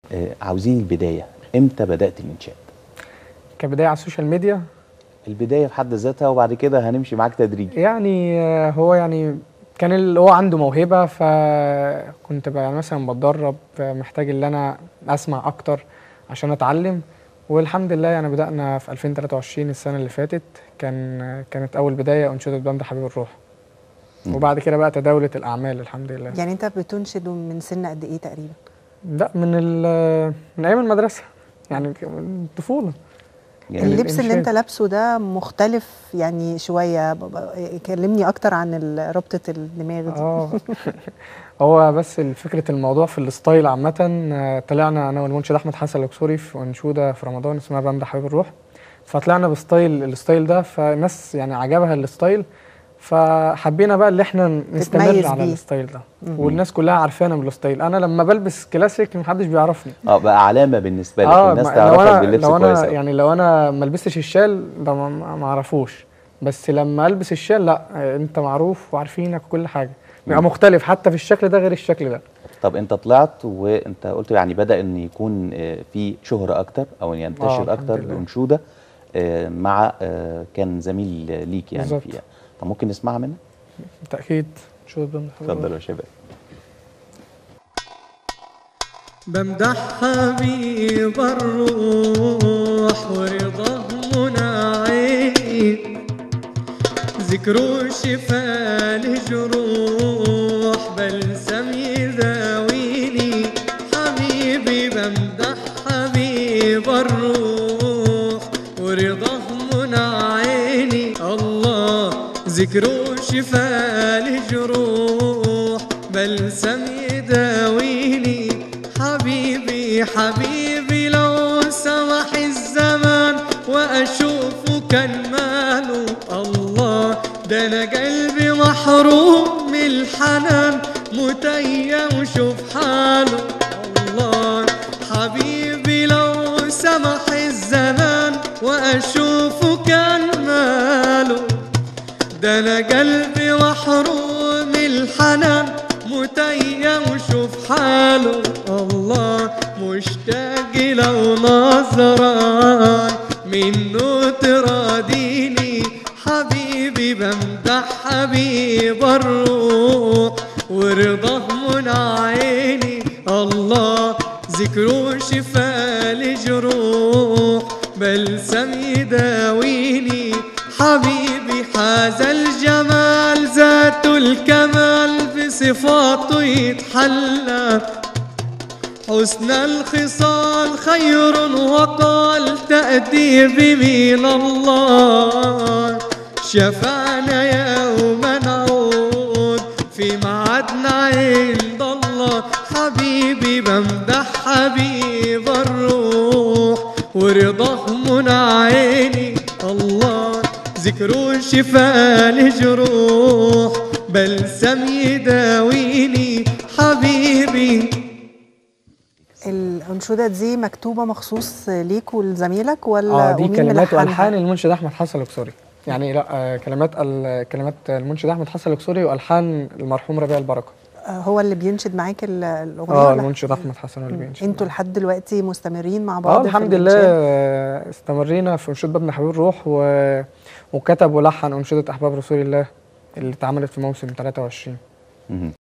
آه عاوزين البدايه امتى بدات الانشاد كبدايه على السوشيال ميديا البدايه في حد ذاتها وبعد كده هنمشي معاك تدريجي يعني آه، هو يعني كان اللي هو عنده موهبه فكنت بقى مثلا بتدرب آه، محتاج ان انا اسمع اكتر عشان اتعلم والحمد لله يعني بدأنا في 2023 السنة اللي فاتت كان آه، كانت أول بداية أنشودة بند حبيب الروح مم. وبعد كده بقى تداولت الأعمال الحمد لله يعني انت بتنشد من سن قد ايه تقريبا لا من ال- من أيام المدرسة يعني ك- من الطفولة جميل. اللبس اللي انت الإنشاد. لابسه ده مختلف يعني شويه ب- ب- كلمني اكتر عن ال- ربطه الدماغ دي اه هو بس فكرة الموضوع في الستايل عامة آه، طلعنا أنا والمنشد أحمد حسن الأكسوري في أنشودة في رمضان اسمها بند حبيب الروح فطلعنا بستايل الستايل ده فالناس يعني عجبها الستايل فحبينا بقى اللي احنا نستمر تتميز على بيه. الستايل ده مم. والناس كلها عارفانا بالستايل انا لما بلبس كلاسيك محدش بيعرفني اه بقى علامه بالنسبه لك اه الناس ما- لو تعرفك انا باللبس لو كويس انا أوي. يعني لو انا ما لبستش الشال ده ما- ما ما اعرفوش بس لما البس الشال لا آه، انت معروف وعارفينك وكل حاجه بيبقى مم. مختلف حتى في الشكل ده غير الشكل ده طب انت طلعت وانت قلت يعني بدا ان يكون آه، في شهره اكتر او ان آه، ينتشر الحمد اكتر لله. الانشوده آه، مع آه، كان زميل ليك يعني بالظبط. فيها طب ممكن نسمعها منك بالتاكيد شو بمدح اتفضلوا يا شباب بمدح حبيب الروح ورضاه منعي ذكره شفاء لجروح بلسم يداويني حبيبي بمدح حبيب الروح ورضاه منعيني الله ذكره شفاء لجروح بلسم يداويني حبيبي حبيبي لو سمح الزمان واشوفه كان ماله الله ده انا قلبي محروم من الحنان متيم وشوف حاله الله حبيبي لو سمح الزمان واشوفه كان ماله ده انا قلبي محروم الحنان متيم وشوف حاله الله مشتاق لو نظرة منه تراديني حبيبي بمدح حبيب الروح ورضاه من عيني الله ذكره شفاء لجروح بلسم يداويني حبيبي حاز الجمال ذات الكمال بصفاته يتحلى حسن الخصال خير وقال تأديب من الله شفعنا يوم نعود في معدنا عند الله حبيبي بمدح حبيب الروح ورضاه من عيني الله ذكره شفاء لجروح بلسم يداويني حبيبي الانشوده دي مكتوبه مخصوص ليك ولزميلك ولا اه دي ومين كلمات ملحنها؟ والحان المنشد احمد حسن الاكسوري يعني لا آه كلمات ال- كلمات المنشد احمد حسن الاكسوري والحان المرحوم ربيع البركه آه، هو اللي بينشد معاك ال- الاغنيه اه ولا؟ المنشد احمد حسن هو اللي بينشد انتوا لحد دلوقتي مستمرين مع اه بعض في الحمد لله الإنشاد؟ آه، استمرينا في انشود بابن حبيب الروح و... وكتب ولحن انشوده احباب رسول الله اللي اتعملت في موسم 23 مهم.